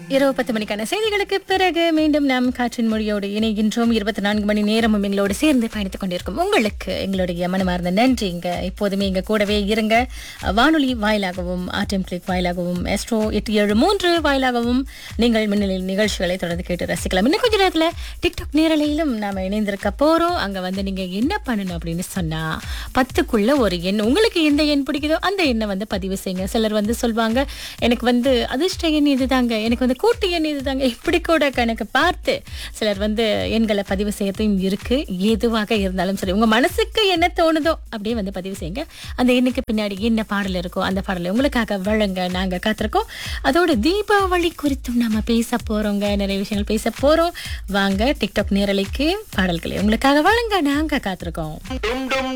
இரவு பத்து மணிக்கான செய்திகளுக்கு பிறகு மீண்டும் நாம் காற்றின் மொழியோடு இணைகின்றோம் இருபத்தி நான்கு மணி நேரமும் எங்களோடு சேர்ந்து பயணித்துக் கொண்டிருக்கும் உங்களுக்கு எங்களுடைய மனமார்ந்த நன்றிங்க எப்போதுமே எங்க கூடவே இருங்க வானொலி வாயிலாகவும் ஆர்டிஎம் கிளிக் வாயிலாகவும் எஸ்ட்ரோ எட்டு ஏழு மூன்று வாயிலாகவும் நீங்கள் மின்னலில் நிகழ்ச்சிகளை தொடர்ந்து கேட்டு ரசிக்கலாம் இன்னும் கொஞ்ச நேரத்தில் டிக்டாக் நேரலையிலும் நாம இணைந்திருக்க போறோம் அங்க வந்து நீங்க என்ன பண்ணணும் அப்படின்னு சொன்னா பத்துக்குள்ள ஒரு எண் உங்களுக்கு எந்த எண் பிடிக்குதோ அந்த எண்ணை வந்து பதிவு செய்யுங்க சிலர் வந்து சொல்வாங்க எனக்கு வந்து அதிர்ஷ்ட எண் இதுதாங்க எனக்கு வந்து கூட்டு எண் இதுதாங்க இப்படி கூட கணக்கு பார்த்து சிலர் வந்து எண்களை பதிவு செய்யறதும் இருக்கு எதுவாக இருந்தாலும் சரி உங்க மனசுக்கு என்ன தோணுதோ அப்படியே வந்து பதிவு செய்யுங்க அந்த எண்ணுக்கு பின்னாடி என்ன பாடல் இருக்கோ அந்த பாடலை உங்களுக்காக வழங்க நாங்க காத்திருக்கோம் அதோட தீபாவளி குறித்தும் நாம பேச போறோங்க நிறைய விஷயங்கள் பேச போறோம் வாங்க டிக்டாக் நேரலைக்கு பாடல்களை உங்களுக்காக வழங்க நாங்க காத்திருக்கோம் டும் டும்